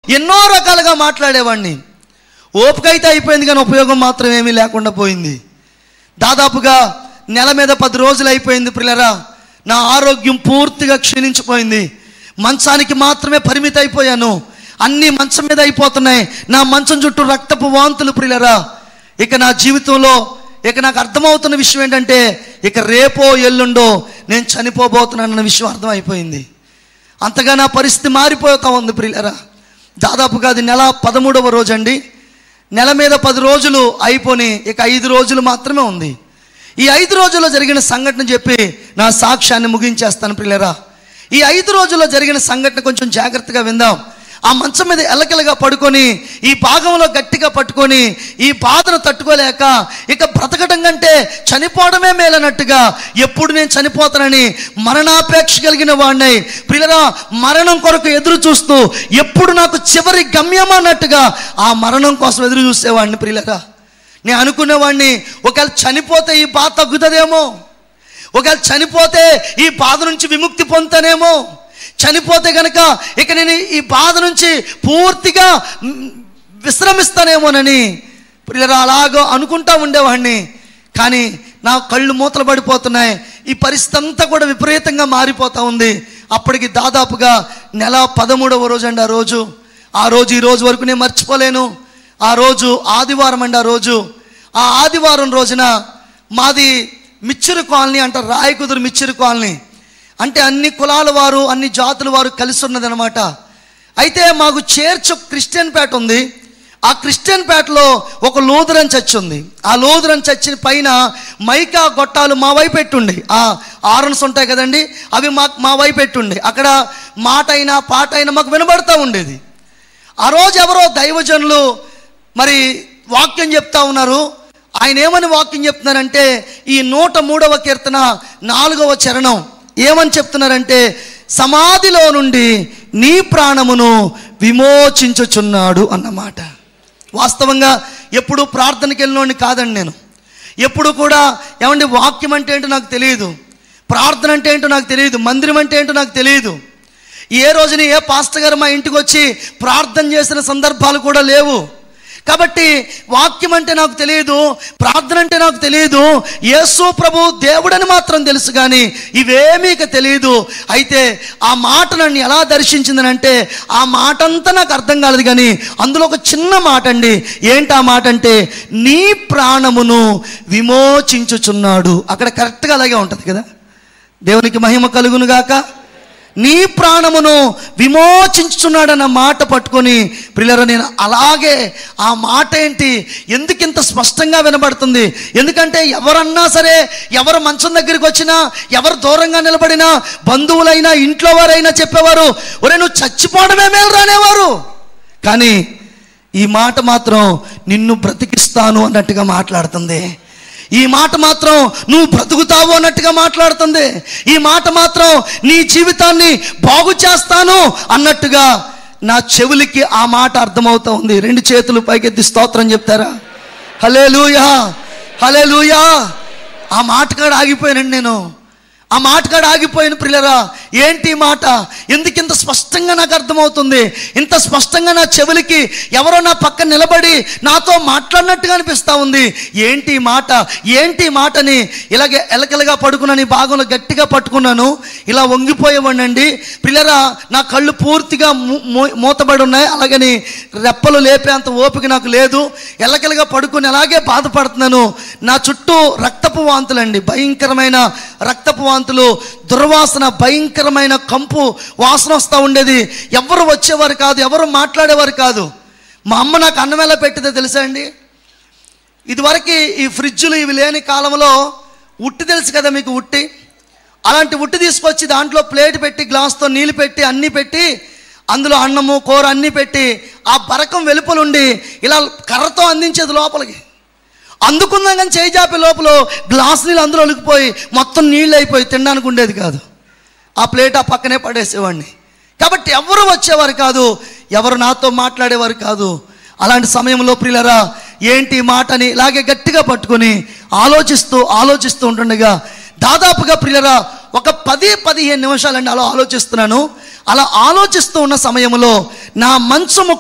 ఎన్నో రకాలుగా మాట్లాడేవాడిని ఓపిక అయితే అయిపోయింది కానీ ఉపయోగం మాత్రం ఏమీ లేకుండా పోయింది దాదాపుగా నెల మీద పది రోజులు అయిపోయింది పిల్లరా నా ఆరోగ్యం పూర్తిగా క్షీణించిపోయింది మంచానికి మాత్రమే పరిమితి అయిపోయాను అన్నీ మంచం మీద అయిపోతున్నాయి నా మంచం చుట్టూ రక్తపు వాంతులు ప్రియులరా ఇక నా జీవితంలో ఇక నాకు అర్థమవుతున్న విషయం ఏంటంటే ఇక రేపో ఎల్లుండో నేను చనిపోబోతున్నానన్న విషయం అర్థమైపోయింది అంతగా నా పరిస్థితి మారిపోతా ఉంది ప్రియులరా దాదాపుగా అది నెల పదమూడవ రోజు అండి నెల మీద పది రోజులు అయిపోని ఇక ఐదు రోజులు మాత్రమే ఉంది ఈ ఐదు రోజుల్లో జరిగిన సంఘటన చెప్పి నా సాక్ష్యాన్ని ముగించేస్తాను ప్రియులరా ఈ ఐదు రోజుల్లో జరిగిన సంఘటన కొంచెం జాగ్రత్తగా విందాం ఆ మంచం మీద ఎలకలుగా పడుకొని ఈ భాగంలో గట్టిగా పట్టుకొని ఈ బాధను తట్టుకోలేక ఇక బ్రతకడం కంటే చనిపోవడమే మేలన్నట్టుగా ఎప్పుడు నేను చనిపోతానని మరణాపేక్ష కలిగిన వాడినై ప్రియులరా మరణం కొరకు ఎదురు చూస్తూ ఎప్పుడు నాకు చివరి గమ్యం అన్నట్టుగా ఆ మరణం కోసం ఎదురు చూసేవాడిని ప్రియులరా నేను అనుకునేవాడిని ఒకవేళ చనిపోతే ఈ బాధ తగ్గుతుందేమో ఒకవేళ చనిపోతే ఈ బాధ నుంచి విముక్తి పొందుతానేమో చనిపోతే గనక ఇక నేను ఈ బాధ నుంచి పూర్తిగా మ్, విశ్రమిస్తానేమోనని ప్రియులరా అలాగో అనుకుంటా ఉండేవాడిని కానీ నా కళ్ళు మూతలు పడిపోతున్నాయి ఈ పరిస్థితి అంతా కూడా విపరీతంగా మారిపోతా ఉంది అప్పటికి దాదాపుగా నెల పదమూడవ రోజు అండి ఆ రోజు ఆ రోజు ఈ రోజు వరకు నేను మర్చిపోలేను ఆ రోజు ఆదివారం అండి ఆ రోజు ఆ ఆదివారం రోజున మాది మిచ్చిరు కాలనీ అంటారు రాయకుదురు మిచ్చిరు కాలనీ అంటే అన్ని కులాల వారు అన్ని జాతుల వారు కలిసి ఉన్నదనమాట అయితే మాకు చేర్చు క్రిస్టియన్ పేట ఉంది ఆ క్రిస్టియన్ పేటలో ఒక లూథరన్ చర్చ్ ఉంది ఆ లూథరన్ చర్చ్ పైన మైకా గొట్టాలు మా వైపు పెట్టుండి ఆ ఆరన్స్ ఉంటాయి కదండి అవి మా మా వైపు పెట్టుండి అక్కడ మాట అయినా పాట అయినా మాకు వినబడతా ఉండేది ఆ రోజు ఎవరో దైవజనులు మరి వాక్యం చెప్తా ఉన్నారు ఆయన ఏమని వాక్యం చెప్తున్నారంటే ఈ నూట మూడవ కీర్తన నాలుగవ చరణం ఏమని చెప్తున్నారంటే సమాధిలో నుండి నీ ప్రాణమును విమోచించుచున్నాడు అన్నమాట వాస్తవంగా ఎప్పుడు ప్రార్థనకి వెళ్ళినోడిని కాదండి నేను ఎప్పుడు కూడా ఏమండి వాక్యం అంటే ఏంటో నాకు తెలియదు ప్రార్థన అంటే ఏంటో నాకు తెలియదు మందిరం అంటే ఏంటో నాకు తెలియదు ఏ రోజుని ఏ పాస్టర్ గారు మా ఇంటికి వచ్చి ప్రార్థన చేసిన సందర్భాలు కూడా లేవు కాబట్టి వాక్యం అంటే నాకు తెలియదు ప్రార్థన అంటే నాకు తెలియదు యేసు ప్రభు దేవుడని మాత్రం తెలుసు కానీ ఇవేమీ ఇక తెలియదు అయితే ఆ మాట నన్ను ఎలా దర్శించిందనంటే ఆ మాట అంతా నాకు అర్థం కాలేదు కానీ అందులో ఒక చిన్న మాట అండి ఏంటి ఆ మాట అంటే నీ ప్రాణమును విమోచించుచున్నాడు అక్కడ కరెక్ట్గా అలాగే ఉంటుంది కదా దేవునికి మహిమ కలుగును గాక నీ ప్రాణమును విమోచించుచున్నాడన్న మాట పట్టుకొని ప్రియులరా నేను అలాగే ఆ మాట ఏంటి ఎందుకు ఇంత స్పష్టంగా వినబడుతుంది ఎందుకంటే ఎవరన్నా సరే ఎవరు మంచం దగ్గరికి వచ్చినా ఎవరు దూరంగా నిలబడినా బంధువులైనా ఇంట్లో వారైనా చెప్పేవారు ఒరే నువ్వు చచ్చిపోవడమే మేలు రానేవారు కానీ ఈ మాట మాత్రం నిన్ను బ్రతికిస్తాను అన్నట్టుగా మాట్లాడుతుంది ఈ మాట మాత్రం నువ్వు బ్రతుకుతావు అన్నట్టుగా మాట్లాడుతుంది ఈ మాట మాత్రం నీ జీవితాన్ని బాగు చేస్తాను అన్నట్టుగా నా చెవులకి ఆ మాట అర్థమవుతా ఉంది రెండు చేతులు పైకెత్తి స్తోత్రం చెప్తారా హలే లూయా హలే లూయా ఆ మాట కాడ ఆగిపోయానండి నేను ఆ మాట కాడ ఆగిపోయిన ప్రియులరా ఏంటి ఈ మాట ఎందుకు ఇంత స్పష్టంగా నాకు అర్థమవుతుంది ఇంత స్పష్టంగా నా చెవులకి ఎవరో నా పక్కన నిలబడి నాతో మాట్లాడినట్టుగా అనిపిస్తా ఉంది ఏంటి ఈ మాట ఏంటి ఈ మాటని ఇలాగే ఎలకలుగా పడుకున్నాను ఈ భాగంలో గట్టిగా పట్టుకున్నాను ఇలా వంగిపోయేవాడినండి పిల్లరా నా కళ్ళు పూర్తిగా మూ- మూ- మూతబడి ఉన్నాయి అలాగని రెప్పలు లేపే అంత ఓపిక నాకు లేదు ఎలకలుగా పడుకుని అలాగే బాధపడుతున్నాను నా చుట్టూ రక్తపు వాంతులండి భయంకరమైన రక్తపు వాంతులు దుర్వాసన భయంకరమైన కంపు వాసన వస్తూ ఉండేది ఎవరు వచ్చేవారు కాదు ఎవరు మాట్లాడేవారు కాదు మా అమ్మ నాకు అన్నం ఎలా పెట్టిందో తెలుసా అండి ఇదివరకు ఈ ఫ్రిడ్జ్లు ఇవి లేని కాలంలో ఉట్టి తెలుసు కదా మీకు ఉట్టి అలాంటి ఉట్టి తీసుకొచ్చి దాంట్లో ప్లేట్ పెట్టి గ్లాస్తో నీళ్ళు పెట్టి అన్నీ పెట్టి అందులో అన్నము కూర అన్నీ పెట్టి ఆ బరకం వెలుపలుండి ఇలా కర్రతో అందించేది లోపలికి అందుకుందాం కానీ చేయి చాపే లోపల గ్లాస్ నీళ్ళు అందులో ఒలికిపోయి మొత్తం నీళ్ళు అయిపోయి తినడానికి ఉండేది కాదు ఆ ప్లేట్ ఆ పక్కనే పడేసేవాడిని కాబట్టి ఎవరు వచ్చేవారు కాదు ఎవరు నాతో మాట్లాడేవారు కాదు అలాంటి సమయంలో ప్రియులరా ఏంటి ఈ మాటని ఇలాగే గట్టిగా పట్టుకొని ఆలోచిస్తూ ఆలోచిస్తూ ఉంటుండగా దాదాపుగా ప్రియులరా ఒక పది పదిహేను నిమిషాలండి అలా ఆలోచిస్తున్నాను అలా ఆలోచిస్తూ ఉన్న సమయంలో నా మంచము